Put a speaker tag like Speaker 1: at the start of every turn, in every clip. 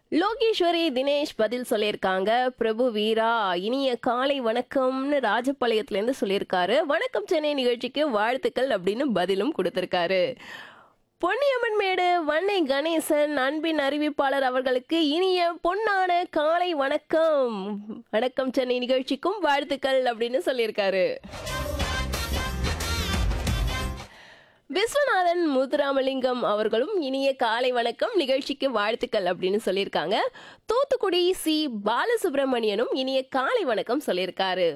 Speaker 1: லோகேஸ்வரி தினேஷ் பதில் சொல்லியிருக்காங்க பிரபு வீரா இனிய காலை வணக்கம்னு ராஜபாளையத்துலேருந்து சொல்லியிருக்காரு வணக்கம் சென்னை நிகழ்ச்சிக்கு வாழ்த்துக்கள் அப்படின்னு பதிலும் கொடுத்திருக்காரு பொன்னியம்மன் மேடு வன்னை கணேசன் அன்பின் அறிவிப்பாளர் அவர்களுக்கு இனிய பொன்னான காலை வணக்கம் வணக்கம் சென்னை நிகழ்ச்சிக்கும் வாழ்த்துக்கள் அப்படின்னு சொல்லியிருக்காரு விஸ்வநாதன் முத்துராமலிங்கம் அவர்களும் இனிய காலை வணக்கம் நிகழ்ச்சிக்கு வாழ்த்துக்கள் அப்படின்னு சொல்லியிருக்காங்க தூத்துக்குடி சி பாலசுப்ரமணியனும் இனிய காலை வணக்கம் சொல்லியிருக்காரு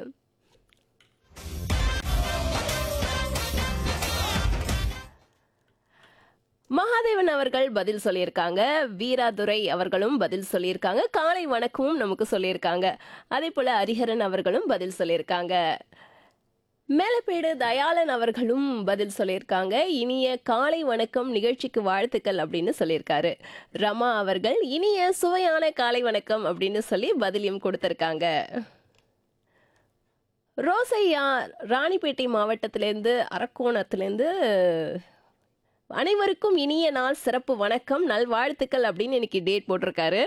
Speaker 1: மகாதேவன் அவர்கள் பதில் சொல்லியிருக்காங்க வீராதுரை அவர்களும் பதில் சொல்லியிருக்காங்க காலை வணக்கமும் நமக்கு சொல்லியிருக்காங்க அதே போல ஹரிஹரன் அவர்களும் பதில் சொல்லியிருக்காங்க மேலப்பேடு தயாளன் அவர்களும் பதில் சொல்லியிருக்காங்க இனிய காலை வணக்கம் நிகழ்ச்சிக்கு வாழ்த்துக்கள் அப்படின்னு சொல்லியிருக்காரு ரமா அவர்கள் இனிய சுவையான காலை வணக்கம் அப்படின்னு சொல்லி பதிலையும் கொடுத்துருக்காங்க ரோசையா ராணிப்பேட்டை மாவட்டத்திலேருந்து அரக்கோணத்திலேருந்து அனைவருக்கும் இனிய நாள் சிறப்பு வணக்கம் நல்வாழ்த்துக்கள் அப்படின்னு இன்னைக்கு டேட் போட்டிருக்காரு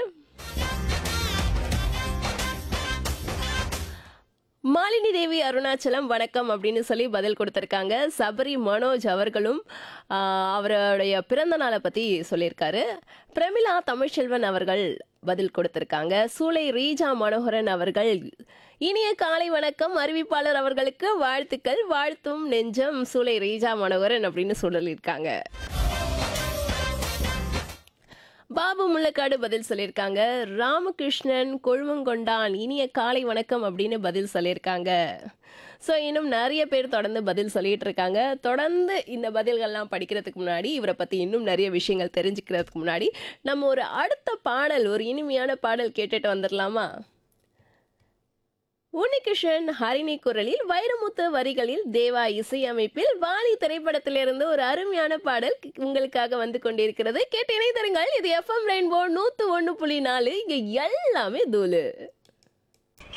Speaker 1: மாலினி தேவி அருணாச்சலம் வணக்கம் அப்படின்னு சொல்லி பதில் கொடுத்துருக்காங்க சபரி மனோஜ் அவர்களும் ஆஹ், அவருடைய பிறந்த நாளை பற்றி சொல்லியிருக்காரு பிரமிளா தமிழ்ச்செல்வன் அவர்கள் பதில் கொடுத்திருக்காங்க சூளை ரீஜா மனோகரன் அவர்கள் இனிய காலை வணக்கம் அறிவிப்பாளர் அவர்களுக்கு வாழ்த்துக்கள் வாழ்த்தும் நெஞ்சம் சூளை ரீஜா மனோகரன் அப்படின்னு சொல்லியிருக்காங்க பாபு முள்ளக்காடு பதில் சொல்லியிருக்காங்க ராமகிருஷ்ணன் கொழுவங்கொண்டான் இனிய காலை வணக்கம் அப்படின்னு பதில் சொல்லியிருக்காங்க ஸோ இன்னும் நிறைய பேர் தொடர்ந்து பதில் சொல்லிட்டு இருக்காங்க தொடர்ந்து இந்த பதில்கள்லாம் படிக்கிறதுக்கு முன்னாடி இவரை பற்றி இன்னும் நிறைய விஷயங்கள் தெரிஞ்சுக்கிறதுக்கு முன்னாடி நம்ம ஒரு அடுத்த பாடல் ஒரு இனிமையான பாடல் கேட்டுட்டு வந்துடலாமா உன்னிகிருஷ்ணன் ஹரிணி குரலில் வைரமுத்து வரிகளில் தேவா இசையமைப்பில் வாலி திரைப்படத்திலிருந்து ஒரு அருமையான பாடல் உங்களுக்காக வந்து கொண்டிருக்கிறது கேட்டு இணைந்தருங்கள் இது எஃப்எம் ரெயின்போ நூத்து ஒன்று புள்ளி நாலு இங்க எல்லாமே தூளு